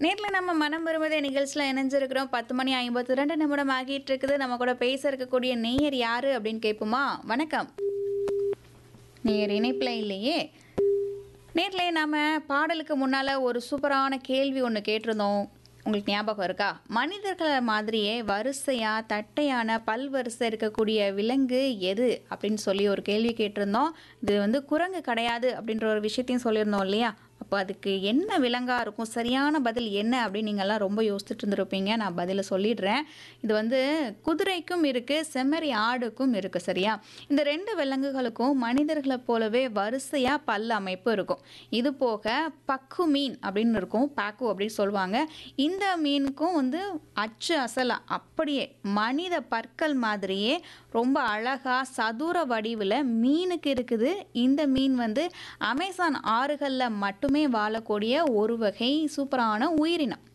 நேர்ல நம்ம மனம் வருவதே நிகழ்ச்சியில் இணைஞ்சிருக்கிறோம் பத்து மணி ஐம்பத்தி ரெண்டு நிமிடம் ஆகிட்டு இருக்குது நம்ம கூட பேச இருக்கக்கூடிய நேயர் யாரு அப்படின்னு கேட்போமா வணக்கம் நேயர் இணைப்பில் இல்லையே நேர்ல நாம பாடலுக்கு முன்னால ஒரு சூப்பரான கேள்வி ஒன்று கேட்டிருந்தோம் உங்களுக்கு ஞாபகம் இருக்கா மனிதர்களை மாதிரியே வரிசையா தட்டையான பல்வரிசை இருக்கக்கூடிய விலங்கு எது அப்படின்னு சொல்லி ஒரு கேள்வி கேட்டிருந்தோம் இது வந்து குரங்கு கிடையாது அப்படின்ற ஒரு விஷயத்தையும் சொல்லியிருந்தோம் இல்லையா அப்போ அதுக்கு என்ன விலங்கா இருக்கும் சரியான பதில் என்ன அப்படின்னு நீங்கள்லாம் ரொம்ப யோசிச்சுட்டு இருந்திருப்பீங்க நான் பதிலை சொல்லிடுறேன் இது வந்து குதிரைக்கும் இருக்குது செம்மறி ஆடுக்கும் இருக்குது சரியா இந்த ரெண்டு விலங்குகளுக்கும் மனிதர்களை போலவே வரிசையாக பல் அமைப்பு இருக்கும் இது போக பக்கு மீன் அப்படின்னு இருக்கும் பாக்கு அப்படின்னு சொல்லுவாங்க இந்த மீனுக்கும் வந்து அச்சு அசலா அப்படியே மனித பற்கள் மாதிரியே ரொம்ப அழகா சதுர வடிவில் மீனுக்கு இருக்குது இந்த மீன் வந்து அமேசான் ஆறுகளில் மட்டுமே வாழக்கூடிய ஒரு வகை சூப்பரான உயிரினம்